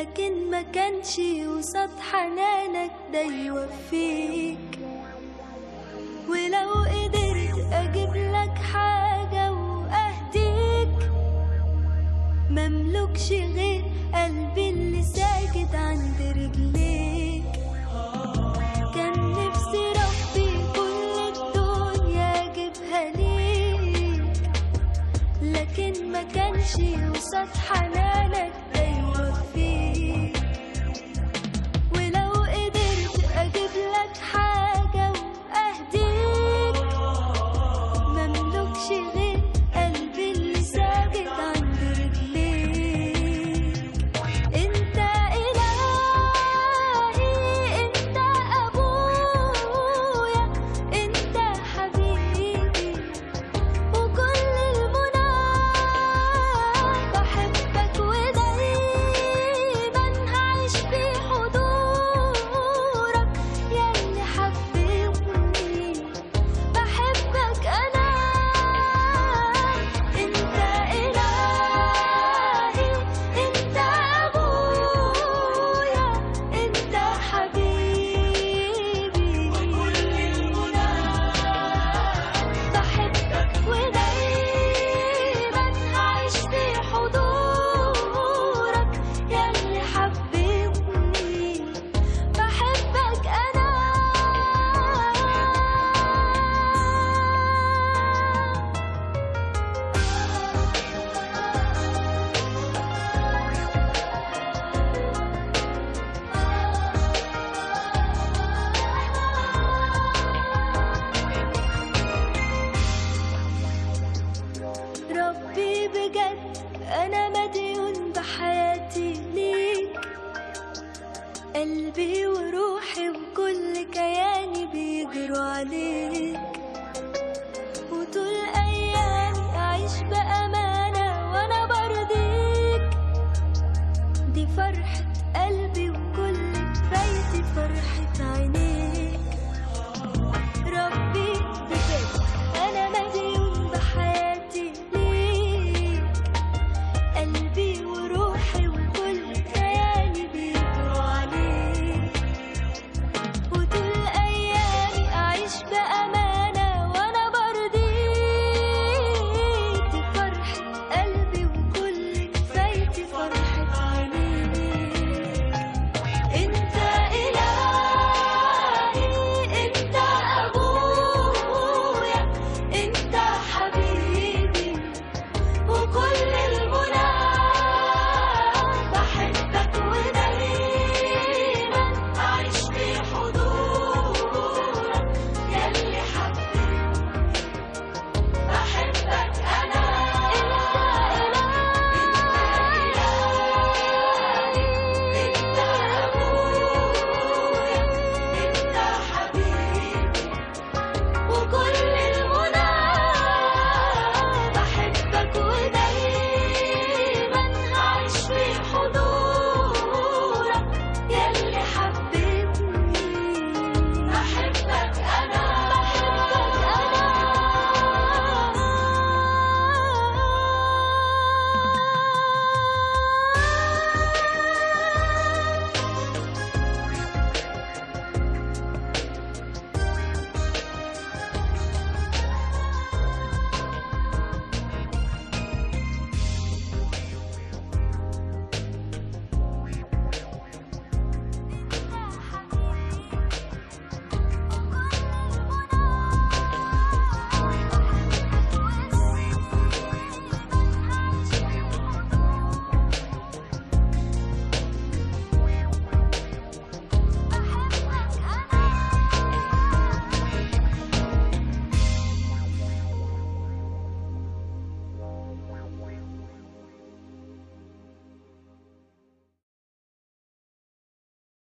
لكن ما كانش قصاد حنانك ده يوفيك ولو قدرت اجيب لك حاجة واهديك مملكش غير قلبي اللي ساجد عند رجليك كان نفسي ربي كل الدنيا اجيبها ليك لكن ما كانش قصاد حنانك ده يوفيك ولو قدرت اجيب لك حاجة واهديك مملكش غير قلبي اللي ساجد عند رجليك انت الهي انت ابويا انت حبيبي وكل المنى بحبك ودايما هعيش في حضورك يا اللي حبيبني بحبك انا انت الهي انت ابويا انت حبيبي وكل المنى بحبك ودايما هعيش في حضورك يا اللي حبيبني بحبك انا ربي بجد أنا مديون بحياتي ليك قلبي وروحي وكل كياني بيجروا عليك وطول أيامي